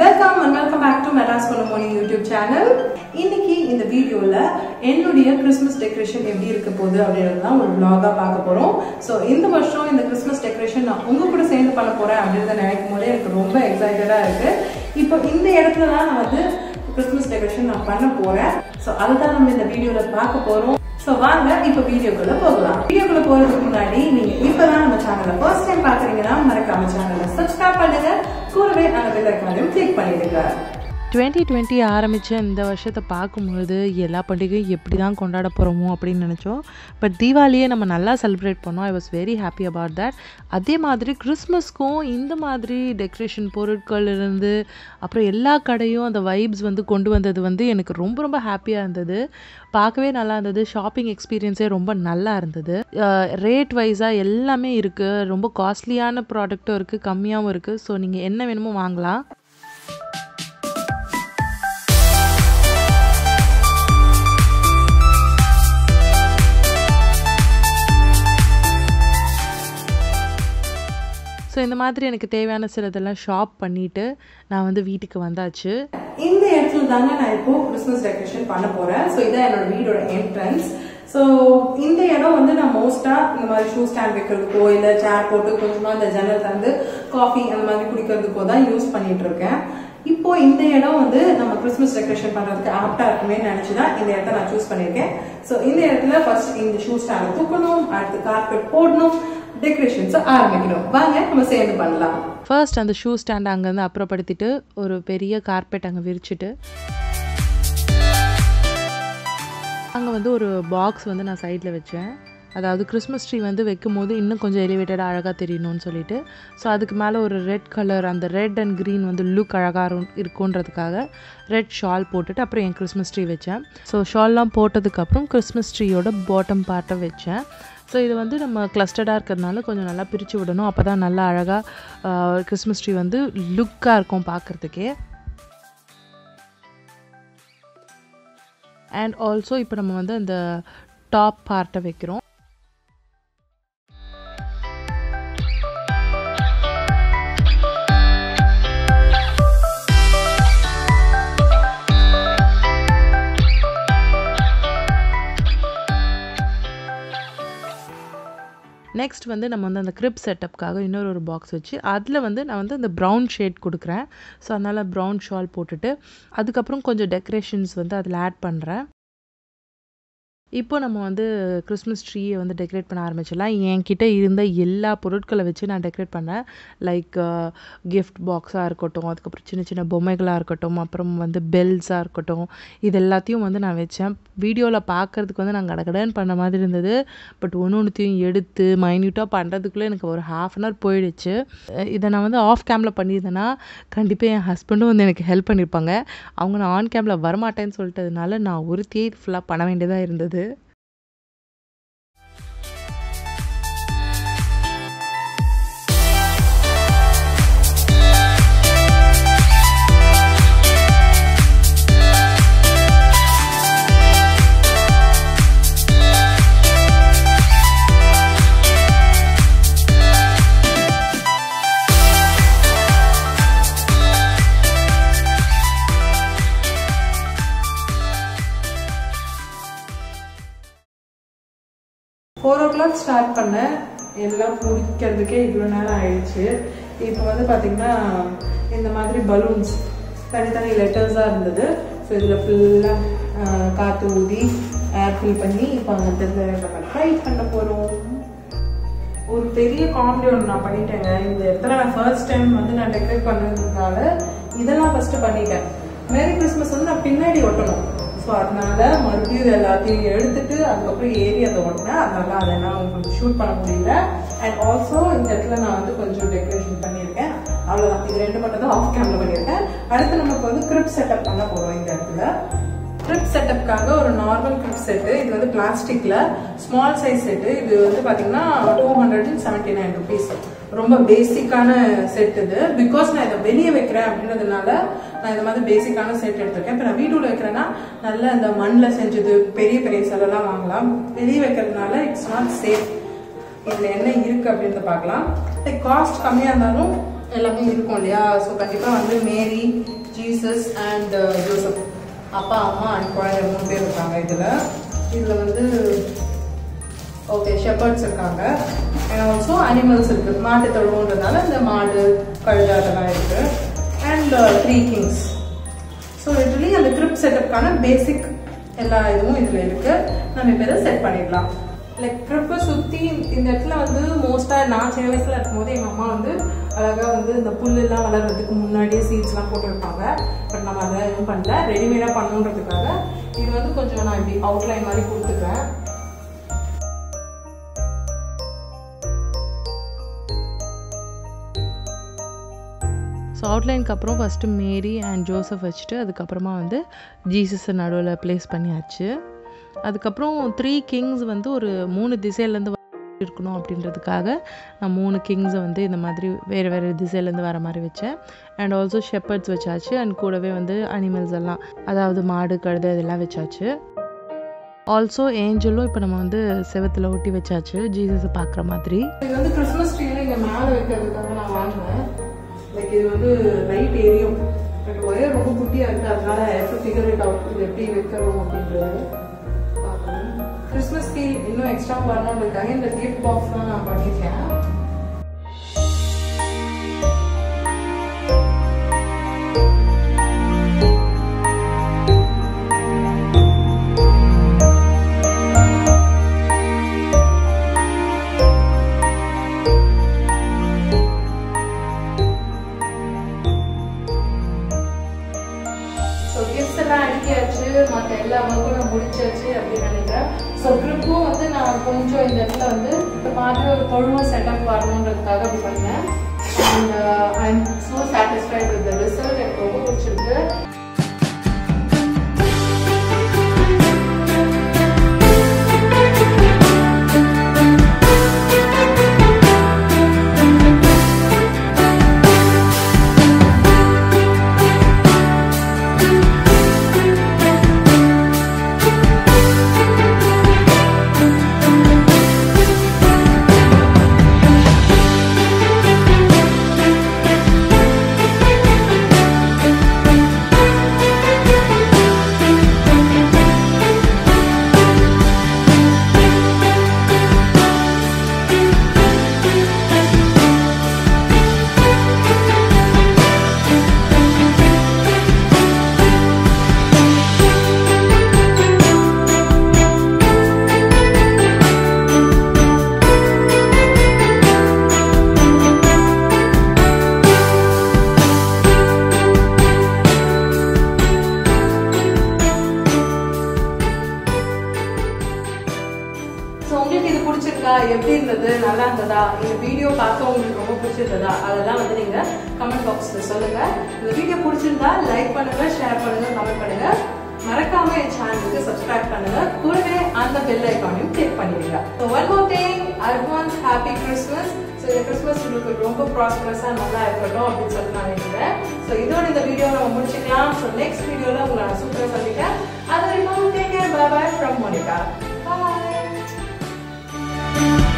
welcome and welcome back to Madras பொலமோனி YouTube channel இன்னைக்கு இந்த வீடியோல என்னுடைய கிறிஸ்மஸ் டெக்கரேஷன் எப்படி இருக்க போகுது அப்படின்றது தான் ஒரு vlog-ஆ பார்க்க போறோம் ஸோ இந்த வருஷம் இந்த கிறிஸ்மஸ் டெக்கரேஷன் நான் உங்க கூட சேர்ந்து பண்ண போறேன் அப்படின்றத நினைக்கும் போதே எனக்கு ரொம்ப எக்ஸைட்டடா இருக்கு இப்போ இந்த இடத்துல தான் நான் வந்து கிறிஸ்மஸ் டெக்கரேஷன் நான் பண்ண போறேன் ஸோ அதுதான் நம்ம இந்த வீடியோல பார்க்க போறோம் ஸோ வாங்க இப்போ வீடியோக்குள்ள போகலாம் வீடியோக்குள்ள போறதுக்கு முன்னாடி நீங்க இப்பதான் நம்ம சேனலை ஃபர்ஸ்ட் டைம் பாக்குறீங்கன்னா மறக்காம சேனலை சப்ஸ்கிரைப் பண்ணுங்க கூடவே அந்த பெல் ஐக்கானையும் கிளிக் பண்ணிடுங்க டுவெண்ட்டி டுவெண்ட்டி ஆரம்பித்த இந்த வருஷத்தை பார்க்கும்பொழுது எல்லா பண்டிகையும் எப்படி தான் கொண்டாட போகிறோமோ அப்படின்னு நினச்சோம் பட் தீபாவளியே நம்ம நல்லா செலிப்ரேட் பண்ணோம் I was very happy about that அதே மாதிரி கிறிஸ்மஸ்க்கும் இந்த மாதிரி டெக்கரேஷன் பொருட்கள் இருந்து அப்புறம் எல்லா கடையும் அந்த வைப்ஸ் வந்து கொண்டு வந்தது வந்து எனக்கு ரொம்ப ரொம்ப ஹாப்பியாக இருந்தது பார்க்கவே நல்லா இருந்தது ஷாப்பிங் எக்ஸ்பீரியன்ஸே ரொம்ப நல்லா இருந்தது ரேட் வைஸாக எல்லாமே இருக்குது ரொம்ப காஸ்ட்லியான ப்ராடக்ட்டும் இருக்குது கம்மியாகவும் இருக்குது ஸோ நீங்கள் என்ன வேணுமோ வாங்கலாம் ஸோ இந்த மாதிரி எனக்கு தேவையான சிலதெல்லாம் ஷாப் பண்ணிவிட்டு நான் வந்து வீட்டுக்கு வந்தாச்சு இந்த இடத்துல தாங்க நான் இப்போ கிறிஸ்மஸ் டெக்கரேஷன் பண்ண போறேன் ஸோ இதான் என்னோட வீடோட என்ட்ரன்ஸ் ஸோ இந்த இடம் வந்து நான் மோஸ்டா இந்த மாதிரி ஷூ ஸ்டாண்ட் வைக்கிறதுக்கோ இல்லை சேர் போட்டு கொஞ்சமா இந்த ஜன்னல் தந்து காஃபி அந்த மாதிரி குடிக்கிறதுக்கோ தான் யூஸ் பண்ணிட்டு இருக்கேன் இப்போ இந்த இடம் வந்து நம்ம கிறிஸ்மஸ் டெக்கரேஷன் பண்றதுக்கு ஆப்டா இருக்குமே நினைச்சுதான் இந்த இடத்த நான் சூஸ் பண்ணியிருக்கேன் ஸோ இந்த இடத்துல ஃபர்ஸ்ட் இந்த ஷூ ஸ்டாண்ட் தூக்கணும் அடுத்து கார்பெட் போடணும் டெக்கரேஷன்ஸ் ஆரம்பிக்கணும் வாங்க நம்ம சேர்ந்து பண்ணலாம் ஃபர்ஸ்ட் அந்த ஷூ ஸ்டாண்ட் அங்கேருந்து அப்புறப்படுத்திட்டு ஒரு பெரிய கார்பெட் அங்கே விரிச்சிட்டு அங்கே வந்து ஒரு பாக்ஸ் வந்து நான் சைடில் வச்சேன் அதாவது கிறிஸ்மஸ் ட்ரீ வந்து வைக்கும் போது இன்னும் கொஞ்சம் எலிவேட்டடாக அழகாக தெரியணும்னு சொல்லிட்டு ஸோ அதுக்கு மேலே ஒரு ரெட் கலர் அந்த ரெட் அண்ட் க்ரீன் வந்து லுக் அழகாக இருக்குன்றதுக்காக ரெட் ஷால் போட்டுட்டு அப்புறம் என் கிறிஸ்மஸ் ட்ரீ வச்சேன் ஸோ ஷால்லாம் போட்டதுக்கப்புறம் கிறிஸ்மஸ் ட்ரீயோட பாட்டம் பார்ட்டை வச்சேன் ஸோ இது வந்து நம்ம கிளஸ்டர்டாக இருக்கிறதுனால கொஞ்சம் நல்லா பிரித்து விடணும் அப்போ தான் நல்லா அழகாக கிறிஸ்மஸ் ட்ரீ வந்து லுக்காக இருக்கும் பார்க்குறதுக்கே அண்ட் ஆல்சோ இப்போ நம்ம வந்து அந்த டாப் பார்ட்டை வைக்கிறோம் நெக்ஸ்ட் வந்து நம்ம வந்து அந்த க்ரிப் செட்டப்காக இன்னொரு ஒரு பாக்ஸ் வச்சு அதில் வந்து நான் வந்து அந்த ப்ரௌன் ஷேட் கொடுக்குறேன் ஸோ அதனால் ப்ரௌன் ஷால் போட்டுட்டு அதுக்கப்புறம் கொஞ்சம் டெக்கரேஷன்ஸ் வந்து அதில் ஆட் பண்ணுறேன் இப்போ நம்ம வந்து கிறிஸ்மஸ் ட்ரீயை வந்து டெக்கரேட் பண்ண ஆரம்பிச்சிடலாம் என்கிட்ட இருந்த எல்லா பொருட்களை வச்சு நான் டெக்கரேட் பண்ணேன் லைக் கிஃப்ட் பாக்ஸாக இருக்கட்டும் அதுக்கப்புறம் சின்ன சின்ன பொம்மைகளாக இருக்கட்டும் அப்புறம் வந்து பெல்ஸாக இருக்கட்டும் இது எல்லாத்தையும் வந்து நான் வச்சேன் வீடியோவில் பார்க்குறதுக்கு வந்து நான் கடகடன்னு பண்ண மாதிரி இருந்தது பட் ஒன்று ஒன்றுத்தையும் எடுத்து மைன்யூட்டாக பண்ணுறதுக்குள்ளே எனக்கு ஒரு ஹாஃப் அன் ஹவர் போயிடுச்சு இதை நான் வந்து ஆஃப் கேமில் பண்ணியிருந்தேன்னா கண்டிப்பாக என் ஹஸ்பண்டும் வந்து எனக்கு ஹெல்ப் பண்ணியிருப்பாங்க அவங்க நான் ஆன் கேமில் வரமாட்டேன்னு சொல்லிட்டதுனால நான் ஒருத்தையே ஃபுல்லாக பண்ண வேண்டியதாக இருந்தது ஃபோர் ஓ கிளாக் ஸ்டார்ட் பண்ணேன் எல்லாம் முடிக்கிறதுக்கே இவ்வளோ நேரம் ஆயிடுச்சு இப்போ வந்து பார்த்தீங்கன்னா இந்த மாதிரி பலூன்ஸ் தனித்தனி லெட்டர்ஸாக இருந்தது ஸோ இதில் ஃபுல்லாக காற்று ஊதி ஏர் ஃபில் பண்ணி இப்போ அந்த நம்ம ட்ரை பண்ண போகிறோம் ஒரு பெரிய காமெடி ஒன்று நான் பண்ணிட்டேங்க இந்த இடத்துல நான் ஃபர்ஸ்ட் டைம் வந்து நான் டெக்கரேட் பண்ணதுனால இதெல்லாம் ஃபர்ஸ்ட் பண்ணிட்டேன் மேரி கிறிஸ்மஸ் வந்து நான் பின்னாடி ஒட்டணும் ஸோ அதனால மறுபடியும் இது எல்லாத்தையும் எடுத்துட்டு அதுக்கப்புறம் ஏறி அதை ஒட்டினேன் அதனால அதை நான் உங்களுக்கு ஷூட் பண்ண முடியல அண்ட் ஆல்சோ இந்த இடத்துல நான் வந்து கொஞ்சம் டெக்கரேஷன் பண்ணியிருக்கேன் அவ்வளோதான் இது ரெண்டு மட்டும் தான் ஆஃப் கேம்ல பண்ணியிருக்கேன் அடுத்து நமக்கு வந்து கிரிப் செட்டப் பண்ண போகிறோம் இந்த இடத்துல கிரிப் செட்டப்காக ஒரு நார்மல் கிரிப் செட்டு இது வந்து பிளாஸ்டிக்ல ஸ்மால் சைஸ் செட்டு இது வந்து பாத்தீங்கன்னா two hundred and seventy nine rupees ரொம்ப பேசிக்கான செட் இது பிகாஸ் நான் இதை வெளியே வைக்கிறேன் அப்படின்றதுனால நான் இந்த மாதிரி பேசிக்கான செட் எடுத்திருக்கேன் இப்போ நான் வீடுல வைக்கிறேன்னா நல்ல இந்த மண்ணில் செஞ்சது பெரிய பெரிய செலெல்லாம் வாங்கலாம் வெளியே வைக்கிறதுனால இட்ஸ் நாட் சேஃப் இதுல என்ன இருக்கு அப்படின்றத பார்க்கலாம் காஸ்ட் கம்மியா இருந்தாலும் எல்லாமே இருக்கும் இல்லையா ஸோ கண்டிப்பாக வந்து மேரி ஜீசஸ் அண்ட் ஜோசப் அப்பா அம்மா அண்ட் குழந்தை மூணு பேர் இருக்காங்க இதில் இதில் வந்து ஓகே ஷெப்பர்ட்ஸ் இருக்காங்க அண்ட் ஆல்சோ அனிமல்ஸ் இருக்குது மாட்டு தொழுவுன்றதுனால இந்த மாடு கழுதை அதெல்லாம் இருக்குது and three kings so literally அந்த ட்ரிப் செட்டப்க்கான பேசிக் எல்லா இதுவும் இதில் இருக்குது நம்ம இப்போ இதை செட் பண்ணிடலாம் லைக் ட்ரிப்பை சுற்றி இந்த இடத்துல வந்து மோஸ்ட்டாக நான் சின்ன வயசில் இருக்கும்போது எங்கள் அம்மா வந்து அழகாக வந்து இந்த புல்லெல்லாம் வளர்கிறதுக்கு முன்னாடியே சீட்ஸ்லாம் போட்டு வைப்பாங்க பட் நம்ம அதை எதுவும் பண்ணல ரெடிமேடாக பண்ணணுன்றதுக்காக இது வந்து கொஞ்சம் நான் இப்படி அவுட்லைன் மாதிரி கொடுத்துக்கிறேன் ஸோ அவுட்லைனுக்கு அப்புறம் ஃபஸ்ட்டு மேரி அண்ட் ஜோசப் வச்சுட்டு அதுக்கப்புறமா வந்து ஜீசஸை நடுவில் ப்ளேஸ் பண்ணியாச்சு அதுக்கப்புறம் த்ரீ கிங்ஸ் வந்து ஒரு மூணு திசையிலேருந்து இருக்கணும் அப்படின்றதுக்காக நான் மூணு கிங்ஸை வந்து இந்த மாதிரி வேறு வேறு திசையிலேருந்து வர மாதிரி வச்சேன் அண்ட் ஆல்சோ ஷெப்பர்ட்ஸ் வச்சாச்சு அண்ட் கூடவே வந்து அனிமல்ஸ் எல்லாம் அதாவது மாடு கழுதை இதெல்லாம் வச்சாச்சு ஆல்சோ ஏஞ்சலும் இப்போ நம்ம வந்து செவத்தில் ஒட்டி வச்சாச்சு ஜீசஸை பார்க்குற மாதிரி இது வந்து கிறிஸ்மஸ் ட்ரீல இங்க மேல வைக்கிறதுக்காக நான் வாங்கினேன் லைக் இது வந்து லைட் எரியும் எனக்கு ஒயர் ரொம்ப குட்டியா இருக்கு அதனால எப்போ ஃபிகர் இட் அவுட் இது எப்படி வைக்கிறோம் அப்படின்றது பார்க்கணும் கிறிஸ்மஸ் ட்ரீ இன்னும் எக்ஸ்ட்ரா வரணுன்றதுக்காக இந்த கிஃப்ட் பாக்ஸ்லாம் நான் பண்ணியிருக்கேன் ஸோ கிஃப்ட்ஸ் எல்லாம் அடிக்காச்சு மற்ற எல்லா ஒர்க்கும் நான் முடிச்சாச்சு அப்படின்னு நினைக்கிறேன் ஸோ ட்ரிப்பும் வந்து நான் கொஞ்சம் இந்த இடத்துல வந்து இந்த மாதிரி ஒரு தொழுவ செட்டப் வரணுன்றதுக்காக அப்படி பண்ணேன் and I am so satisfied with the result எனக்கு ரொம்ப பிடிச்சிருக்கு ஸோ உங்களுக்கு இது பிடிச்சிருக்கா எப்படி இருந்தது நல்லா இருந்ததா இந்த வீடியோ பார்க்க உங்களுக்கு ரொம்ப பிடிச்சிருந்ததா அதெல்லாம் வந்து நீங்க கமெண்ட் பாக்ஸ்ல சொல்லுங்க இந்த வீடியோ பிடிச்சிருந்தா லைக் பண்ணுங்க ஷேர் பண்ணுங்க கமெண்ட் பண்ணுங்க மறக்காம என் சேனலுக்கு சப்ஸ்கிரைப் பண்ணுங்க கூடவே அந்த பெல் ஐக்கானையும் கிளிக் பண்ணிடுங்க so one more thing advance happy Christmas so இந்த கிறிஸ்மஸ் உங்களுக்கு ரொம்ப ப்ராஸ்பரஸாக நல்லா இருக்கட்டும் அப்படின்னு சொல்லிட்டு நான் நினைக்கிறேன் ஸோ இதோட இந்த வீடியோ நம்ம முடிச்சுக்கலாம் ஸோ நெக்ஸ்ட் வீடியோவில் உங்களை நான் சூப்பராக சந்திக்கிறேன் அது வரைக்கும் take care bye bye from Monika bye